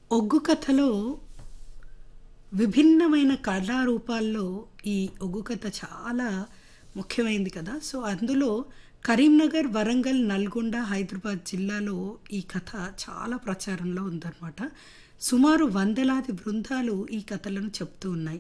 ఒగ్గు కథలో విభిన్నమైన కళారూపాల్లో ఈ ఒగ్గు కథ చాలా ముఖ్యమైనది కదా సో అందులో కరీంనగర్ వరంగల్ నల్గొండ హైదరాబాద్ జిల్లాలో ఈ కథ చాలా ప్రచారంలో ఉందన్నమాట సుమారు వందలాది బృందాలు ఈ కథలను చెప్తూ ఉన్నాయి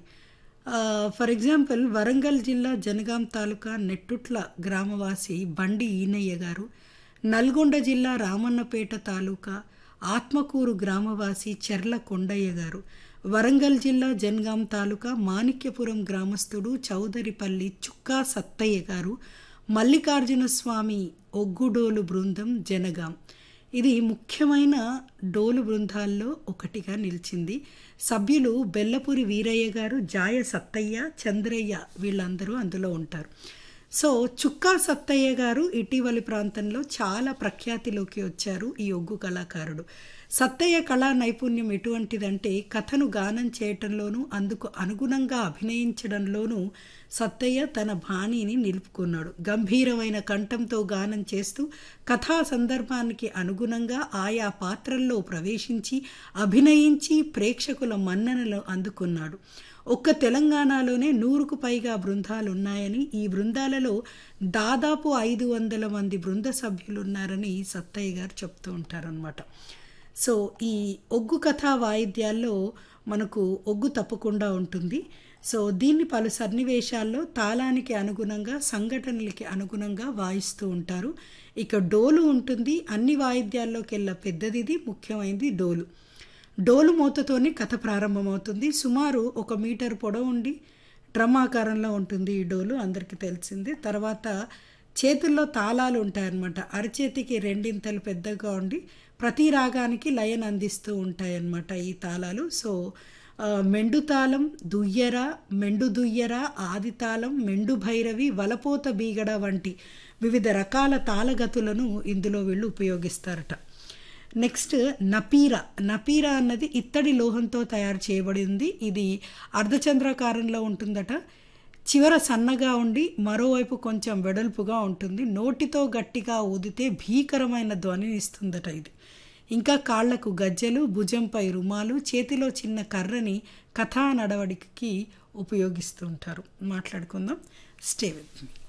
ఫర్ ఎగ్జాంపుల్ వరంగల్ జిల్లా జనగాం తాలూకా నెట్టుట్ల గ్రామవాసి బండి ఈనయ్య గారు నల్గొండ జిల్లా రామన్నపేట తాలూకా ఆత్మకూరు గ్రామవాసి చెర్ల కొండయ్య గారు వరంగల్ జిల్లా జనగాం తాలూకా మాణిక్యపురం గ్రామస్తుడు చౌదరిపల్లి చుక్కా సత్తయ్య గారు మల్లికార్జున స్వామి ఒగ్గుడోలు బృందం జనగాం ఇది ముఖ్యమైన డోలు బృందాల్లో ఒకటిగా నిలిచింది సభ్యులు బెల్లపూరి వీరయ్య గారు జాయ సత్తయ్య చంద్రయ్య వీళ్ళందరూ అందులో ఉంటారు సో చుక్కా సత్తయ్య గారు ఇటీవలి ప్రాంతంలో చాలా ప్రఖ్యాతిలోకి వచ్చారు ఈ ఒగ్గు కళాకారుడు సత్తయ్య కళా నైపుణ్యం ఎటువంటిదంటే కథను గానం చేయటంలోనూ అందుకు అనుగుణంగా అభినయించడంలోనూ సత్తయ్య తన బాణీని నిలుపుకున్నాడు గంభీరమైన కంఠంతో గానం చేస్తూ కథా సందర్భానికి అనుగుణంగా ఆయా పాత్రల్లో ప్రవేశించి అభినయించి ప్రేక్షకుల మన్ననలు అందుకున్నాడు ఒక్క తెలంగాణలోనే నూరుకు పైగా బృందాలు ఉన్నాయని ఈ బృందాలలో దాదాపు ఐదు వందల మంది బృంద సభ్యులు ఉన్నారని సత్తయ్య గారు చెప్తూ ఉంటారనమాట సో ఈ ఒగ్గు కథా వాయిద్యాల్లో మనకు ఒగ్గు తప్పకుండా ఉంటుంది సో దీన్ని పలు సన్నివేశాల్లో తాళానికి అనుగుణంగా సంఘటనలకి అనుగుణంగా వాయిస్తూ ఉంటారు ఇక డోలు ఉంటుంది అన్ని వాయిద్యాల్లోకెల్లా పెద్దదిది ముఖ్యమైనది డోలు డోలు మూతతోనే కథ ప్రారంభమవుతుంది సుమారు ఒక మీటర్ పొడవు ఉండి డ్రమ్ ఆకారంలో ఉంటుంది ఈ డోలు అందరికీ తెలిసిందే తర్వాత చేతుల్లో తాళాలు ఉంటాయన్నమాట అరచేతికి రెండింతలు పెద్దగా ఉండి ప్రతి రాగానికి లయన్ అందిస్తూ ఉంటాయన్నమాట ఈ తాళాలు సో మెండు తాళం దుయ్యర మెండు దుయ్యర ఆది తాళం మెండు భైరవి వలపోత బీగడ వంటి వివిధ రకాల తాళగతులను ఇందులో వీళ్ళు ఉపయోగిస్తారట నెక్స్ట్ నపీరా నపీరా అన్నది ఇత్తడి లోహంతో తయారు చేయబడి ఉంది ఇది అర్ధచంద్రాకారంలో ఉంటుందట చివర సన్నగా ఉండి మరోవైపు కొంచెం వెడల్పుగా ఉంటుంది నోటితో గట్టిగా ఊదితే భీకరమైన ధ్వనిని ఇస్తుందట ఇది ఇంకా కాళ్లకు గజ్జెలు భుజంపై రుమాలు చేతిలో చిన్న కర్రని కథా నడవడికి ఉపయోగిస్తూ ఉంటారు మాట్లాడుకుందాం స్టే విత్ మీ